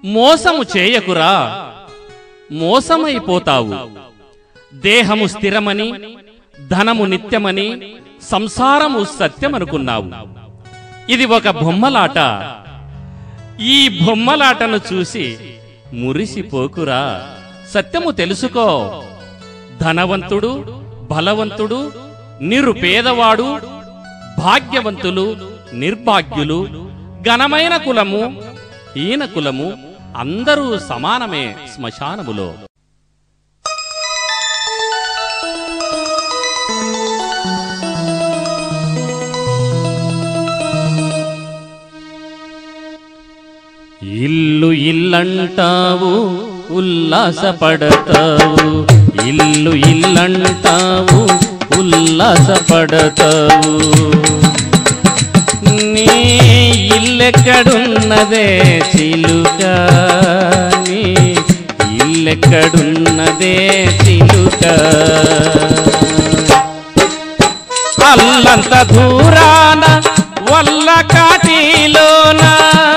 మోసము చేయకురా మోసమైపోతావు దేహము స్థిరమని ధనము నిత్యమని సంసారము సత్యమనుకున్నావు ఇది ఒక బొమ్మలాట ఈ బొమ్మలాటను చూసి మురిసిపోకురా సత్యము తెలుసుకో ధనవంతుడు బలవంతుడు నిరుపేదవాడు భాగ్యవంతులు నిర్భాగ్యులు ఘనమైన కులము హీన కులము అందరూ సమానమే శ్మశానములో ఇల్లు ఇల్లంటావు ఉల్లాసపడతావు ఇల్లు ఇల్లంటావు ఉల్లాసపడతావు నీ ఇల్లెక్కడున్నదే చిలుక నీ ఇల్లెక్కడున్నదే చిలుక అల్లంత దూరాన వల్ల కాటిలోనా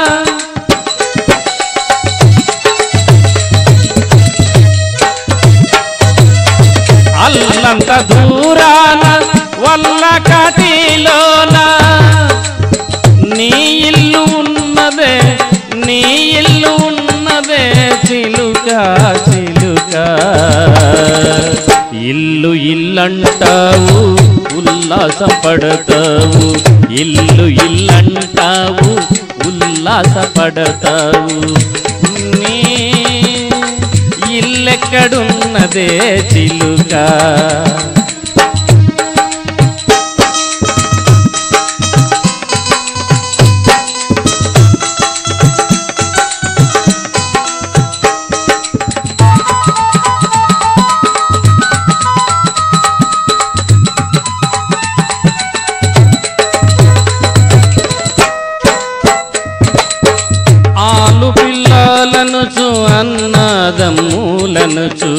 అల్లంత దూరాన వల్ల కాటిలోన నీ ఇల్లు ఉన్నదే నీ ఇల్లు ఉన్నదే చిలుక చిలుక ఇల్లు ఇల్లంటావు ఉల్లాసపడతావు ఇల్లు ఇల్లంటావు ఉల్లాసపడతావు నీ ఇల్లెక్కడున్నదే చిలుక ఆలు పిల్లలనుచు అన్నదమ్ములనుచు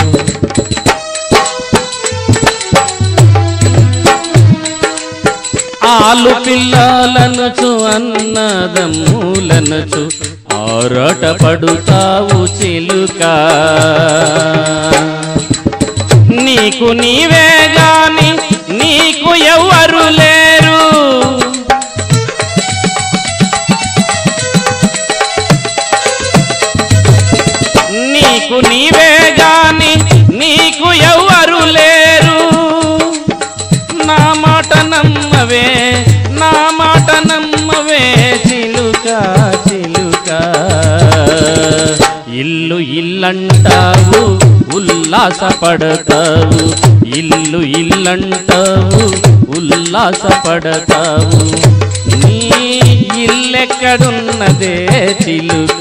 ఆలు పిల్లలనుచు అన్నదమ్ములనుచు ఆరాట పడుతావు చిలుక నీకు నీవే గాని నీకు ఎవ్వరు లేరు నీకు నీవే గాని నీకు ఎవ్వరు లేరు నా మాట నమ్మవే నా మాట నమ్మవే చిలుక చిలుక ఇల్లు ఇల్లంటావు ఉల్లాసపడతావు ఇల్లు ఇల్లంటావు ఉల్లాసపడతావు నీ ఇల్లెక్కడున్నదే చిలుక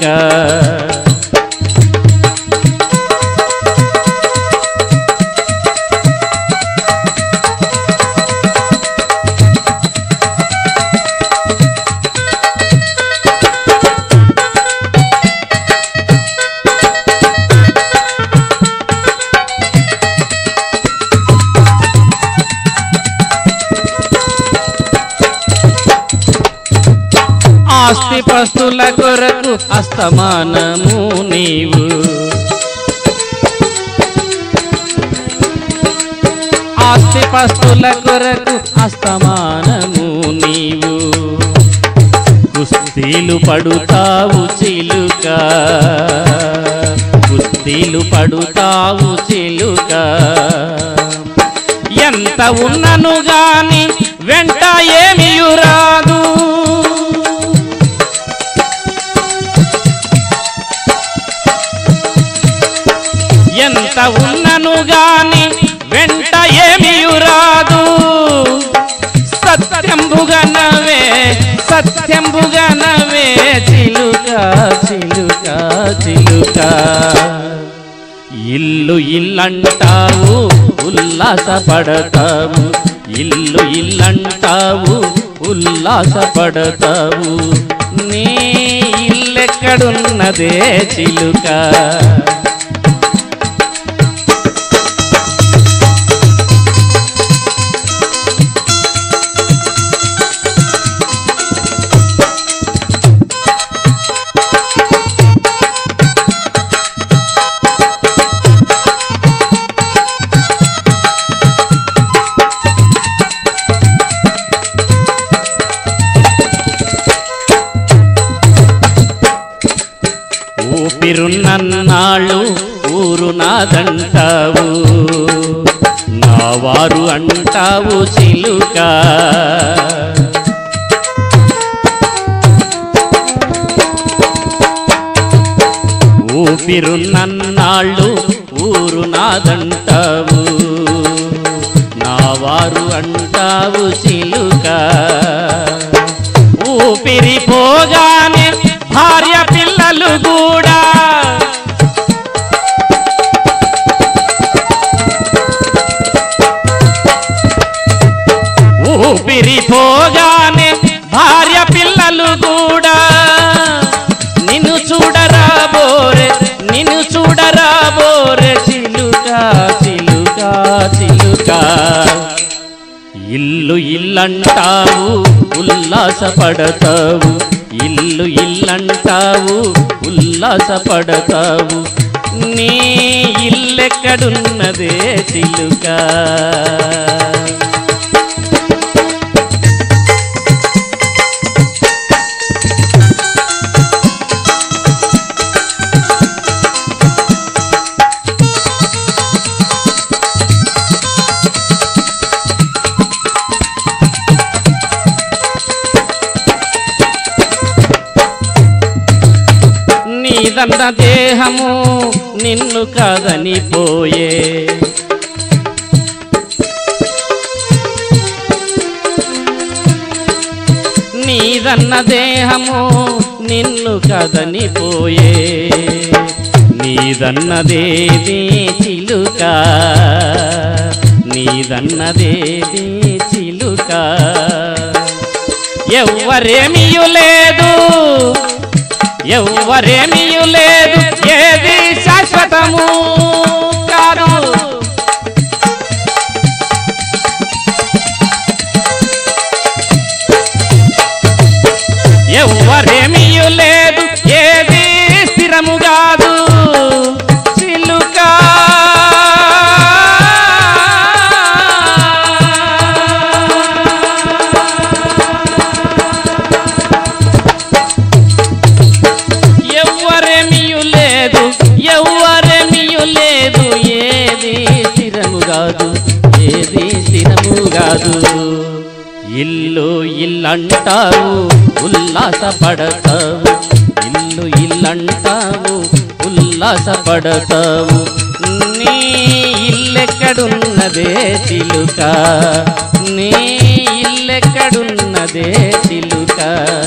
ఆస్తి పస్తుల కొరకు అస్తమానము నీవు ఆస్తి పస్తుల కొరకు అస్తమానము నీవు కుస్తీలు పడుతావు చిలుక కుస్తీలు పడుతావు చిలుక ఎంత ఉన్నను గాని వెంట ఏమియు రాదు ఎంత ఉన్నను గాని వెంట ఏమియు రాదు సత్యంబుగనవే సత్యంబుగనవే చిలుక చిలుక చిలుక ఇల్లు ఇల్లంటావు ఉల్లాసపడతావు ఇల్లు ఇల్లంటావు ఉల్లాసపడతావు నీ ఇల్లెక్కడున్నదే చిలుక ఊపిరున్నన్నాళ్ళు ఊరు నాదంటావు నా వారు అంటావు చిలుక ఊపిరున్నన్నాళ్ళు ఊరు నాదంటావు నా వారు అంటావు చిలుక ఊపిరి పోగానే భార్య పిల్లలు కూడా ఊపిరి పోగానే భార్య పిల్లలు కూడా నిన్ను చూడరా బోరే నిన్ను చూడరా బోరే చిలుక చిలుక చిలుక ఇల్లు ఇల్లంటావు ఉల్లాసపడతావు ఇల్లు ఇల్లంటావు ఉల్లాసపడతావు నీ ఇల్లెక్కడున్నదే చిలుక నీదన్న దేహము నిన్ను కాదని పోయే నీదన్న దేహము నిన్ను కదని పోయే నీదన్నదేది చిలుక నీదన్నదేది చిలుక ఎవ్వరేమియు లేదు ఎవ్వరేమియు లేదు ఏది శాశ్వతము కాదు ఎవ్వరేమియు లేదు ఏది స్థిరము కాదు చిలుక ఎవ్వరేమియు లేదు ఎవ్వరేమియు లేదు ఏది స్థిరము కాదు ఏది స్థిరము కాదు ఇల్లు ఇల్లంటావు ఉల్లాసపడతావు ఇల్లు ఇల్లంటావు ఉల్లాసపడతావు నీ ఇల్లెక్కడున్నదే చిలుక నీ ఇల్లెక్కడున్నదే చిలుక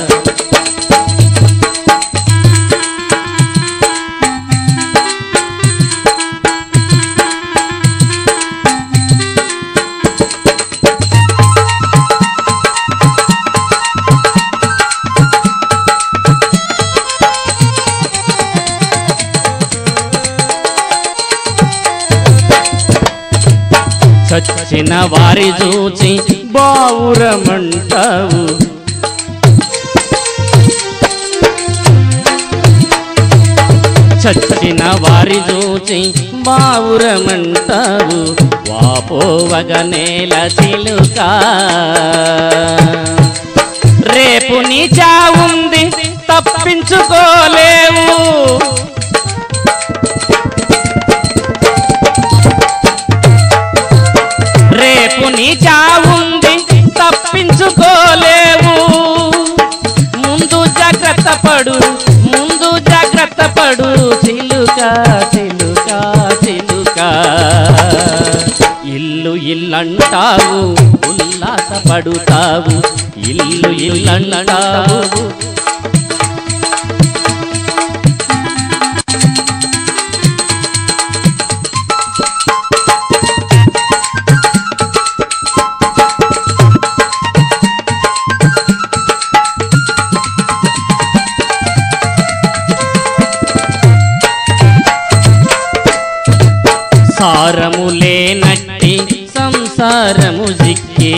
చచ్చిన వారి చూచి బావురమంటావు చచ్చిన వారి చూచి బావురమంటావు వాపోవగ నేల చిలుక రేపు నీ చావుంది తప్పించుకోలేవు రేపు నీ చావుంది తప్పించుకోలేవు ముందు జాగ్రత్త పడు ముందు జాగ్రత్త పడు చిలుక చిలుక చిలుక ఇల్లు ఇల్లంటావు ఉల్లాసపడుతావు ఇల్లు ఇల్లంటావు సారము లేనట్టి సంసారము జిక్కి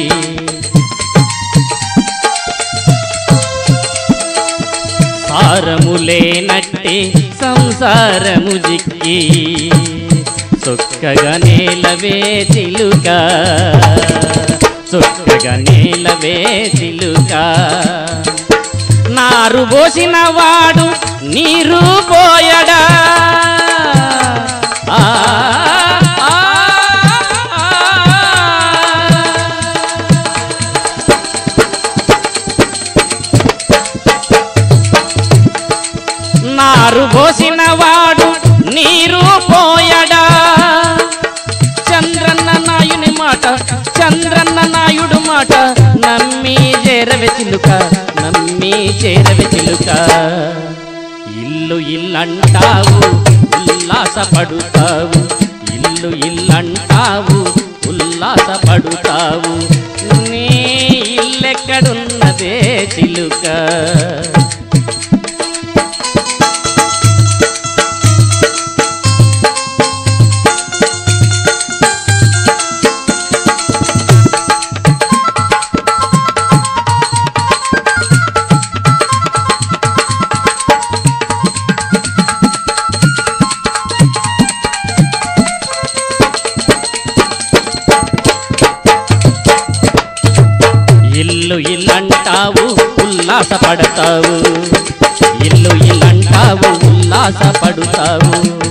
సారము లేనట్టి సంసారము జిక్కి సొక్కగా నేలవే చిలుక సొక్కగా నేలవే చిలుక నారు పోసిన వాడు నీరు పోయడా ఆ, ఆ, ఆ. నారు పోసిన వాడు నీరు పోయడా చంద్రన్న నాయుని మాట చంద్రన్న నాయుడు మాట నమ్మి చేరవె చిలుక నమ్మి చేరవె చిలుక ఇల్లు ఇల్లంటావు ఉల్లాసపడుతావు ఇల్లు ఇల్లంటావు ఉల్లాసపడుతావు నీ ఇల్లెక్కడున్నదే చిలుక ఇల్లు ఇల్లంటావు ఉల్లాసపడతావు ఇల్లు ఇల్లంటావు ఉల్లాసపడుతావు